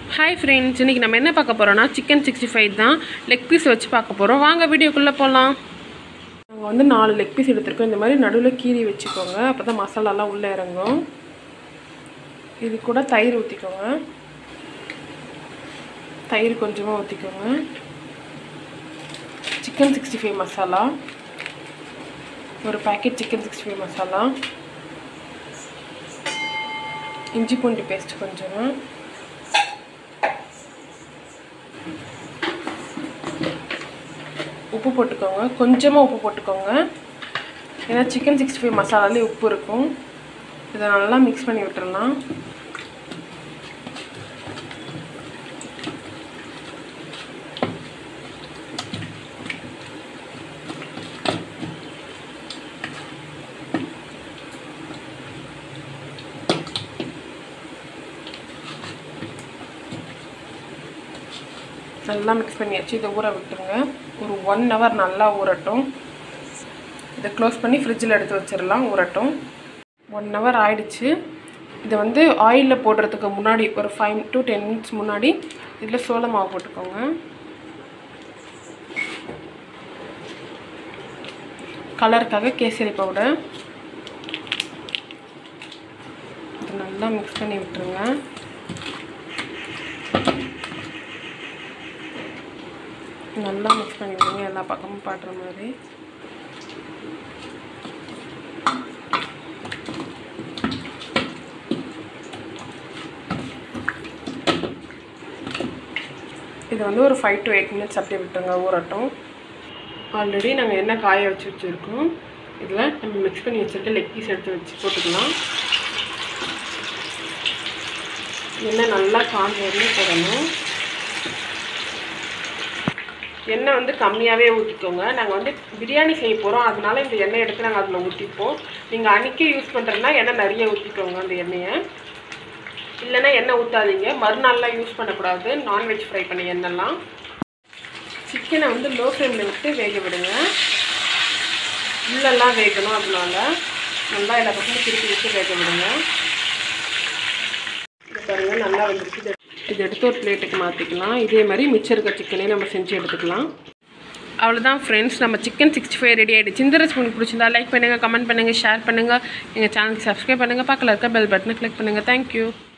hi friends இன்றைக்கி நம்ம என்ன பார்க்க போகிறோம்னா சிக்கன் சிக்ஸ்டி ஃபைவ் தான் லெக் பீஸ் வச்சு பார்க்க போகிறோம் வாங்க வீடியோக்குள்ளே போகலாம் நாங்கள் வந்து நாலு லெக் பீஸ் எடுத்திருக்கோம் இந்த மாதிரி நடுவில் கீறி வச்சுக்கோங்க அப்போ தான் மசாலாலாம் உள்ளே இறங்கும் இது கூட தயிர் ஊற்றிக்கோங்க தயிர் கொஞ்சமாக ஊற்றிக்கோங்க சிக்கன் சிக்ஸ்டி ஃபைவ் மசாலா ஒரு packet chicken sixty five masala இஞ்சி பூண்டு பேஸ்ட் கொஞ்சம் உப்பு போட்டுக்கோங்க கொஞ்சமாக உப்பு போட்டுக்கோங்க ஏன்னா சிக்கன் சிக்ஸ்டி ஃபைவ் மசாலாலே உப்பு இருக்கும் இதை நல்லா மிக்ஸ் பண்ணி விட்டுறலாம் நல்லா மிக்ஸ் பண்ணியாச்சு இதை ஊற விட்டுருங்க ஒரு ஒன் ஹவர் நல்லா ஊறட்டும் இதை க்ளோஸ் பண்ணி ஃப்ரிட்ஜில் எடுத்து வச்சிடலாம் ஊறட்டும் ஒன் ஹவர் ஆயிடுச்சு இதை வந்து ஆயிலில் போடுறதுக்கு முன்னாடி ஒரு ஃபைவ் டு டென் மினிட்ஸ் முன்னாடி இதில் சோள மாவு போட்டுக்கோங்க கலருக்காக கேசரி பவுடர் இதை நல்லா மிக்ஸ் பண்ணி விட்டுருங்க நல்லா மிக்ஸ் பண்ணி விடுங்க எல்லா பக்கமும் பாடுற மாதிரி இது வந்து ஒரு ஃபைவ் டு எயிட் மினிட்ஸ் அப்படியே விட்டுருங்க ஊறட்டும் ஆல்ரெடி நாங்கள் என்ன காய வச்சு வச்சுருக்கோம் இதில் நம்ம மிக்ஸ் பண்ணி வச்சுருக்க லெக் பீஸ் எடுத்து வச்சு போட்டுக்கலாம் எண்ணெய் நல்லா காஞ்ச வரையும் போடணும் எண்ணெய் வந்து கம்மியாகவே ஊற்றிக்கோங்க நாங்கள் வந்து பிரியாணி செய்ய போகிறோம் அதனால இந்த எண்ணெய் எடுத்து நாங்கள் அதில் ஊற்றிப்போம் நீங்கள் அன்றைக்கி யூஸ் பண்ணுறதுனா எண்ணெய் நிறைய ஊற்றிக்கோங்க அந்த எண்ணெயை இல்லைன்னா எண்ணெய் ஊற்றாதீங்க மறுநாள்லாம் யூஸ் பண்ணக்கூடாது நான்வெஜ் ஃப்ரை பண்ண எண்ணெய்லாம் சிக்கனை வந்து லோ ஃப்ளேமில் விட்டு வேக விடுங்க உள்ளெல்லாம் வேகணும் அதனால நல்லா எல்லா பக்கமும் திருப்பி விட்டு வேக விடுங்க இது பாருங்கள் நல்லா வந்துருச்சு இது இது எடுத்து ஒரு பிளேட்டுக்கு மாற்றிக்கலாம் இதே மாதிரி மிச்சம் இருக்க சிக்கனே நம்ம செஞ்சு எடுத்துக்கலாம் அவ்வளோதான் ஃப்ரெண்ட்ஸ் நம்ம சிக்கன் சிக்ஸ்டி ஃபைவ் ரெடி ஆகிடுச்சு இந்த ரெசிபி உங்களுக்கு பிடிச்சிருந்தா லைக் பண்ணுங்கள் கமெண்ட் பண்ணுங்கள் ஷேர் பண்ணுங்கள் எங்கள் சேனலுக்கு சப்ஸ்கிரைப் பண்ணுங்கள் பக்கத்தில் இருக்க பெல் பட்டனை கிளிக் பண்ணுங்கள் தேங்க்யூ